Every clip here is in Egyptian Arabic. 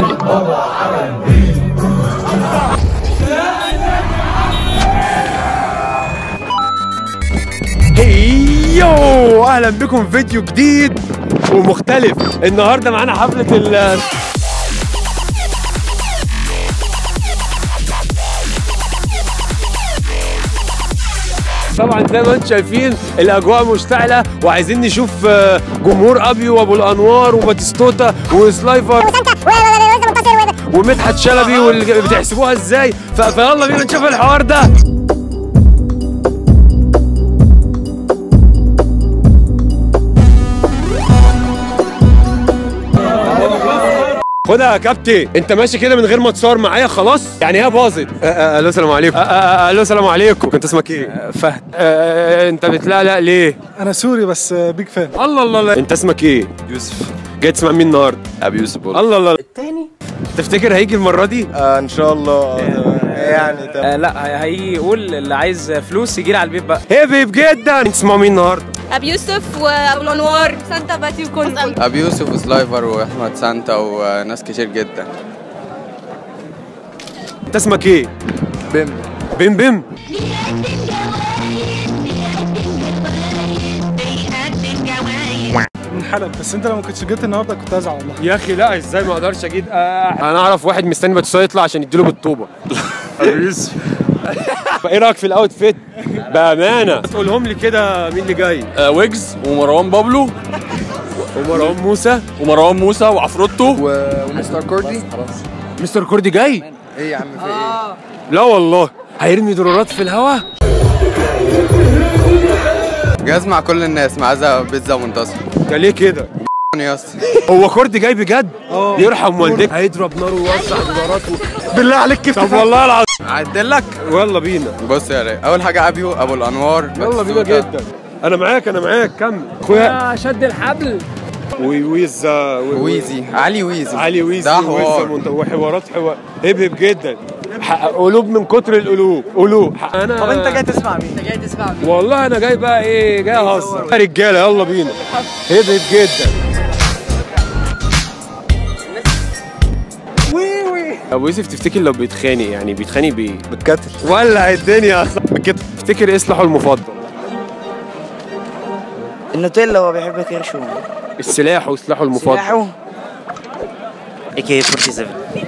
يو اهلا بكم في فيديو جديد ومختلف النهارده معانا حفله ال طبعا زي ما انتم شايفين الاجواء مشتعله وعايزين نشوف آه، جمهور ابيو وابو الانوار وباتيستوتا وسلايفر ومدحت شلبي واللي بتحسبوها ازاي ف- فيلا بينا نشوف الحوار ده خدها يا كابتن انت ماشي كده من غير ما تصور معايا خلاص يعني هي باظت آه، آه، الو السلام عليكم آه، آه، آه، الو السلام عليكم كنت اسمك ايه فهد انت بتلقلق ليه انا سوري بس بيج فان الله الله الله انت اسمك ايه يوسف جاي تسمع مين النهارده ابي يوسف برضه الله الله التاني تفتكر هيجي المره دي آه ان شاء الله يعني تمام آه لا هيجي يقول اللي عايز فلوس يجي لي على البيت بقى هيبب جدا تسمعوا مين النهارده ابي يوسف وابو الانوار سانتا باتي وكل ابي يوسف وسلايفر واحمد سانتا وناس كتير جدا انت اسمك ايه بيم بيم بيم من حلب بس انت لو ما كنتش جيت النهارده كنت هزعل والله يا اخي لا ازاي ما اقدرش اجيب آه انا اعرف واحد مستني باتيستا يطلع عشان يديله بالطوبه يوسف ايه رايك في الاوتفيت بامانه تقولهم لي كده مين اللي جاي ويجز ومروان بابلو ومروان موسى ومروان موسى وعفروتو ومستر كوردي مستر كوردي جاي ايه يا عم في ايه لا والله هيرمي درورات في الهوا جاهز مع كل الناس مع عزا بيتزا ومنتصر ده ليه كده يا اسطى هو كوردي جاي بجد يرحم والديك هيضرب نار ويوسع درورات و... بالله عليك كيف طب والله العظيم اعدلك يلا بينا بص يا ري اول حاجه ابيو ابو الانوار يلا بينا جدا انا معاك انا معاك كمل اخويا شد الحبل ويويزا ويزي علي ويزي علي ويزي ده ويزا حوار منت- وحوارات حوار هبهب جدا ح- قلوب من كتر القلوب قلوب ح- انا طب انت جاي تسمع مين؟ انت جاي تسمع مين؟ والله انا جاي بقى ايه جاي اهزر يا رجاله يلا بينا هبهب جدا ابو يوسف تفتكر لو بيتخانق يعني بيتخانق بايه؟ بتكتل ولع الدنيا اصلا بكده تفتكر ايه سلاحه المفضل؟ النوتيلا هو بيحب كرشه السلاح وسلاحه المفضل سلاحه اي كي 47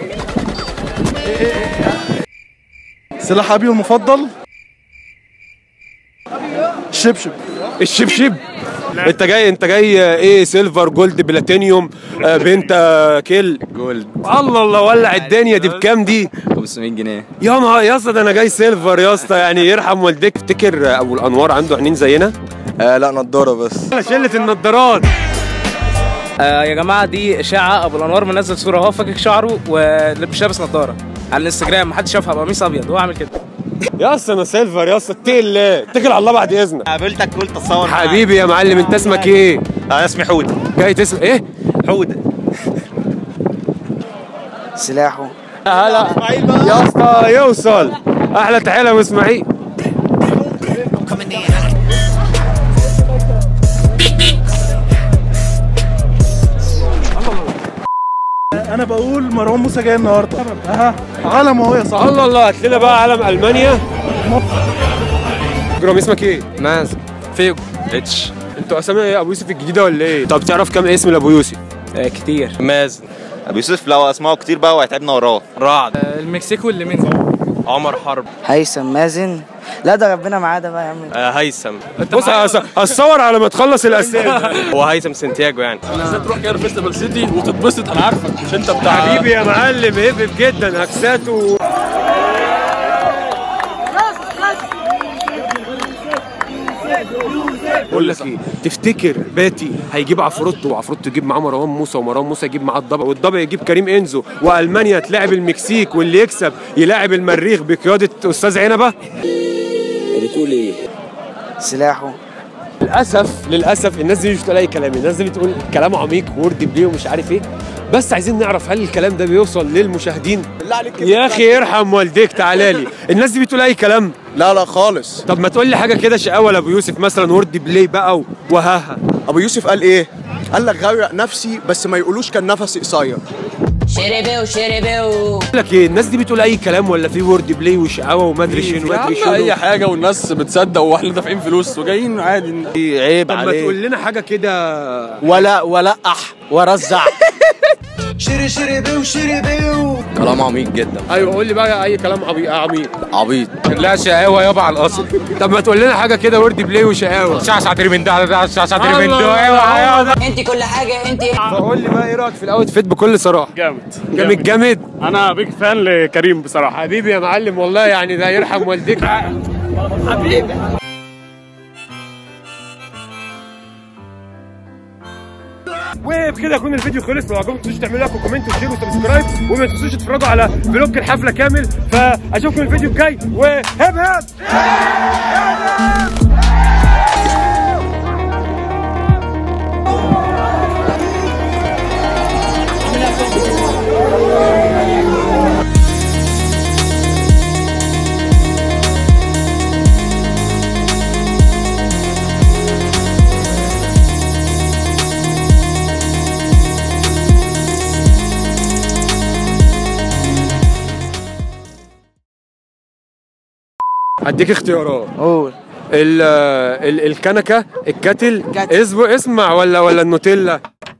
سلاح ابيو المفضل شبشب الشبشب انت جاي انت جاي ايه سيلفر جولد بلاتينيوم آه، بنتا كيل جولد الله الله ولع الدنيا دي بكام دي 500 جنيه يا نهار يا اسطى ده انا جاي سيلفر يا اسطى يعني يرحم والديك تفتكر آه، ابو الانوار عنده عينين زينا آه لا نضاره بس شله النضارات آه يا جماعه دي اشاعه ابو الانوار منزل صوره هو فاكك شعره ولابس لابس نظاره على الانستجرام محدش شافها بقميص ابيض هو عامل كده يا اسطى انا سيلفر يا اسطى اتقي الله اتكل على الله بعد اذنك قابلتك قلت اتصور معاك. حبيبي يا معلم انت اسمك ايه انا اسمي حوده جاي تسمع ايه حوده سلاحه هلا يا اسطى يوصل احلى تحيه لابو اسماعيل انا بقول مروان موسى جاي النهارده اها علم اهو يا صاحبي الله الله هات لنا بقى علم المانيا جرام اسمك ايه؟ ماز فيجو اتش انتوا اسامي ايه ابو يوسف الجديده ولا ايه؟ طب تعرف كام اسم لابو يوسف؟ آه كتير مازن ابو يوسف لو اسمعه كتير بقى وهيتعبنا وراه رعد آه المكسيك واللي من عمر حرب هيثم مازن لا ده ربنا معاه ده بقى يا عم آه هيثم بص هص- هتصور على ما تخلص الاسئله هو هيثم سانتياجو يعني ازاي تروح كده فيستيفال سيتي وتتبسط انا عارفك مش انت بتاع حبيبي يا معلم هبب جدا هكساته بقول لك ايه تفتكر باتي هيجيب عفروتو وعفروتو يجيب معاه مروان موسى ومروان موسى يجيب معاه الضبع والضبع يجيب كريم انزو والمانيا تلاعب المكسيك واللي يكسب يلاعب المريخ بقياده استاذ عنبه سلاحه للاسف للاسف الناس دي مش بتقول اي كلام الناس دي بتقول كلام عميق وورد بلاي ومش عارف ايه بس عايزين نعرف هل الكلام ده بيوصل للمشاهدين يا اخي ارحم والديك تعالى لي الناس دي بتقول اي كلام لا لا خالص طب ما تقول لي حاجه كده شقاوه لابو يوسف مثلا وورد بلاي بقى و- وهاها ابو يوسف قال ايه قال لك غرق نفسي بس ما يقولوش كان نفسي قصير شربوا شربوا بقول لك ايه الناس دي بتقول اي كلام ولا في وورد بلاي وشقاوه وما ادري شنو وما ادري يا عم اي شنو حاجه والناس بتصدق واحنا دافعين فلوس وجايين عادي عيب طب ما تقول لنا حاجه كده ولا ولقح ورزع كلام عميق جدا ايوه قول لي بقى اي كلام عبيط عميق عبيط لا شقاوه يابا على الاصل طب ما تقول لنا حاجه كده وورد بلاي وشقاوه شعشع من ده شعشع من ده انت كل حاجه انت فقول لي بقى ايه رايك في الاوتفيت بكل صراحه جامد جامد جامد انا بيج فان لكريم بصراحه حبيبي يا معلم والله يعني ده يرحم والديك وبكده يكون الفيديو خلص لو عجبكم تنسوش تعملوا لايك وكومنت وشير وسبسكرايب وما تنسوش تتفرجوا على فلوج الحفله كامل فاشوفكم الفيديو الجاي وهب هب هديك اختيارات قول ال ال الكنكه الكاتل اسمه اسمع ولا ولا النوتيلا